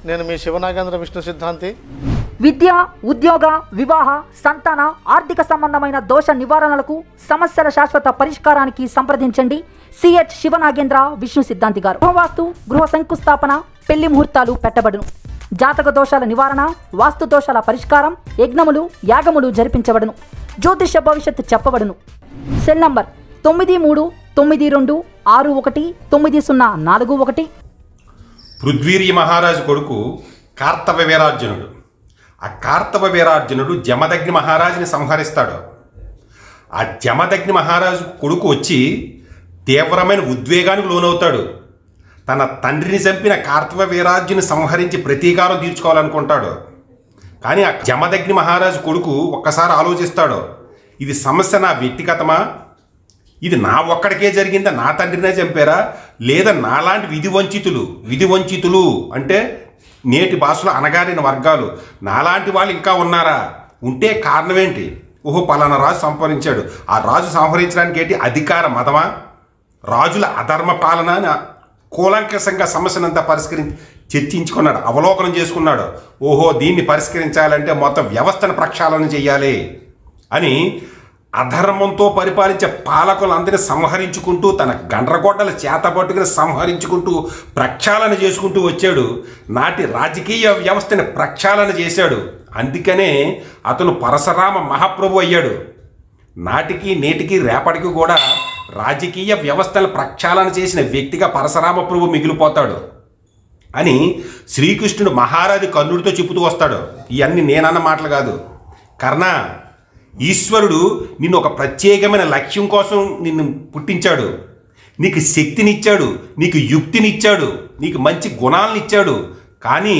నేను మీ శివనాగేంద్ర విష్ణు సిద్ధాంతి విద్య ఉద్యోగ వివాహ సంతాన ఆర్థిక సంబంధమైన దోష నివారణలకు సమస్యల శాశ్వత పరిష్కారానికి సంప్రదించండి సిహెచ్ శివనాగేంద్ర విష్ణు సిద్ధాంతి గారు గృహవాస్తు గృహ శంకుస్థాపన పెళ్లి ముహూర్తాలు పెట్టబడును జాతక దోషాల నివారణ వాస్తు దోషాల పరిష్కారం యజ్ఞములు యాగములు జరిపించబడును జ్యోతిష భవిష్యత్తు చెప్పబడును సెల్ నంబర్ తొమ్మిది మూడు తొమ్మిది రెండు ఆరు ఒకటి తొమ్మిది సున్నా నాలుగు ఒకటి పృథ్వీర్య మహారాజు కొడుకు కార్తవ వీరార్జునుడు ఆ కార్తవ వీరార్జునుడు జమదగ్ని మహారాజుని సంహరిస్తాడు ఆ జమదగ్ని మహారాజు కొడుకు వచ్చి తీవ్రమైన ఉద్వేగానికి లోనవుతాడు తన తండ్రిని చంపిన కార్తవ వీరార్జుని సంహరించి ప్రతీకారం తీర్చుకోవాలనుకుంటాడు కానీ ఆ జమదగ్ని మహారాజు కొడుకు ఒక్కసారి ఆలోచిస్తాడు ఇది సమస్య నా వ్యక్తిగతమా ఇది నా ఒక్కడికే జరిగిందా నా తండ్రినే చంపారా లేదా నాలాంటి విధి వంచితులు విధి వంచితులు అంటే నేటి భాషలో అనగారిన వర్గాలు నాలాంటి వాళ్ళు ఇంకా ఉన్నారా ఉంటే కారణం ఏంటి ఓహో పలానా రాజు సంహరించాడు ఆ రాజు సంహరించడానికి ఏంటి అధికార మతమా రాజుల అధర్మ పాలన అని కూలంకషంగా సమస్యనంతా పరిష్కరించి చర్చించుకున్నాడు అవలోకనం చేసుకున్నాడు ఓహో దీన్ని పరిష్కరించాలంటే మొత్తం వ్యవస్థను ప్రక్షాళన చేయాలి అని అధర్మంతో పరిపాలించే పాలకులందరినీ సంహరించుకుంటూ తన గండ్రగొడ్డల చేత పట్టుకుని సంహరించుకుంటూ ప్రక్షాళన చేసుకుంటూ వచ్చాడు నాటి రాజకీయ వ్యవస్థని ప్రక్షాళన చేశాడు అందుకనే అతను పరశురామ మహాప్రభు అయ్యాడు నాటికి నేటికి రేపటికి కూడా రాజకీయ వ్యవస్థను ప్రక్షాళన చేసిన వ్యక్తిగా పరశురామ ప్రభు మిగిలిపోతాడు అని శ్రీకృష్ణుడు మహారాజు కర్ణుడితో చెబుతూ వస్తాడు ఇవన్నీ నేనన్న మాటలు కాదు కర్ణ ఈశ్వరుడు నిన్ను ఒక ప్రత్యేకమైన లక్ష్యం కోసం నిన్ను పుట్టించాడు నీకు శక్తినిచ్చాడు నీకు యుక్తినిచ్చాడు నీకు మంచి గుణాలను ఇచ్చాడు కానీ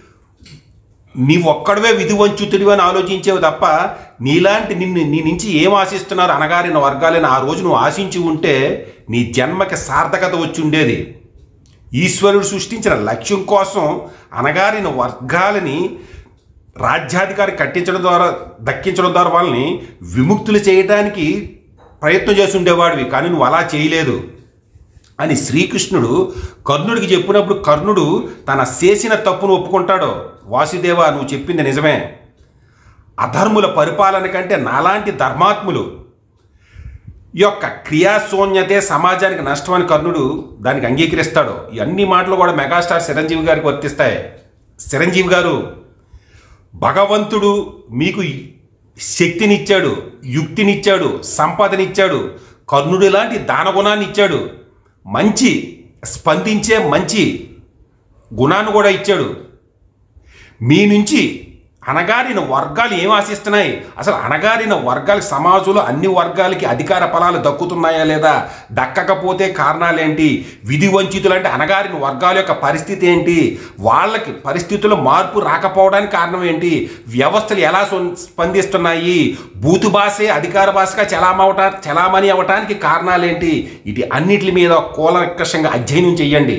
నీవు ఒక్కడవే విధి వంచుతుడివి అని ఆలోచించేవి తప్ప నీలాంటి నిన్ను నీ నుంచి ఏం ఆశిస్తున్నారు అనగారిన వర్గాలని ఆ రోజు నువ్వు ఆశించి ఉంటే నీ జన్మకి సార్థకత వచ్చి ఉండేది ఈశ్వరుడు సృష్టించిన లక్ష్యం కోసం అనగారిన వర్గాలని రాజ్యాధికారి కట్టించడం ద్వారా దక్కించడం ద్వారా వాళ్ళని విముక్తులు చేయడానికి ప్రయత్నం చేసి ఉండేవాడివి కానీ నువ్వు అలా చేయలేదు అని శ్రీకృష్ణుడు కర్ణుడికి చెప్పినప్పుడు కర్ణుడు తన చేసిన తప్పును ఒప్పుకుంటాడు వాసుదేవ నువ్వు చెప్పింది నిజమే అధర్ముల పరిపాలన కంటే నాలాంటి ధర్మాత్ములు ఈ యొక్క క్రియాశూన్యతే సమాజానికి నష్టం అని కర్ణుడు దానికి అంగీకరిస్తాడు ఈ అన్ని మాటలు కూడా మెగాస్టార్ చిరంజీవి గారికి వర్తిస్తాయి చిరంజీవి గారు భగవంతుడు మీకు శక్తినిచ్చాడు యుక్తినిచ్చాడు సంపదనిచ్చాడు కర్ణుడు లాంటి దానగుణాన్ని ఇచ్చాడు మంచి స్పందించే మంచి గుణాన్ని కూడా ఇచ్చాడు మీ నుంచి అణగారిన వర్గాలు ఏం ఆశిస్తున్నాయి అసలు అణగారిన వర్గాల సమాజంలో అన్ని వర్గాలకి అధికార ఫలాలు దక్కుతున్నాయా లేదా దక్కకపోతే కారణాలేంటి విధి వంచితులు అంటే అణగారిన వర్గాల యొక్క పరిస్థితి ఏంటి వాళ్ళకి పరిస్థితుల్లో మార్పు రాకపోవడానికి కారణం ఏంటి వ్యవస్థలు ఎలా స్పం- స్పందిస్తున్నాయి బూతు భాషే అధికార భాషగా చలామవటా చలామణి అవ్వటానికి కారణాలేంటి ఇటు అన్నిటి మీద కూలంకషంగా అధ్యయనం చెయ్యండి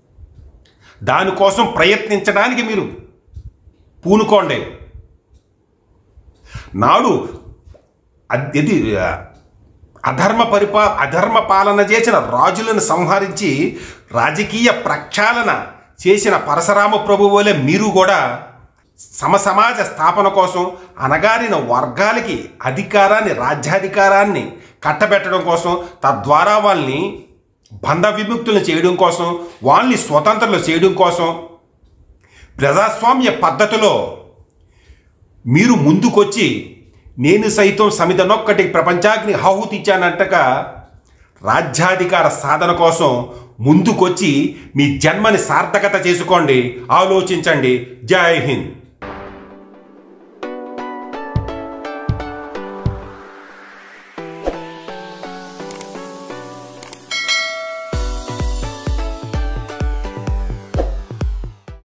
దానికోసం ప్రయత్నించడానికి మీరు పూనుకోండి నాడు అద్- ఇది ఆ, అధర్మ పరిపా అధర్మ పాలన చేసిన రాజులను సంహరించి రాజకీయ ప్రక్షాళన చేసిన పరశురామ ప్రభు వలె మీరు కూడా సమసమాజ స్థాపన కోసం అనగారిన వర్గాలకి అధికారాన్ని రాజ్యాధికారాన్ని కట్టబెట్టడం కోసం తద్వారా వాళ్ళని బంధ విముక్తులను చేయడం కోసం వాళ్ళని స్వతంత్రులు చేయడం కోసం ప్రజాస్వామ్య పద్ధతిలో మీరు ముందుకొచ్చి నేను సైతం సమితనొక్కటి ప్రపంచాగ్ని ఆహుతి ఇచ్చానంటగా రాజ్యాధికార సాధన కోసం ముందుకొచ్చి మీ జన్మని సార్థకత చేసుకోండి ఆలోచించండి జై హింద్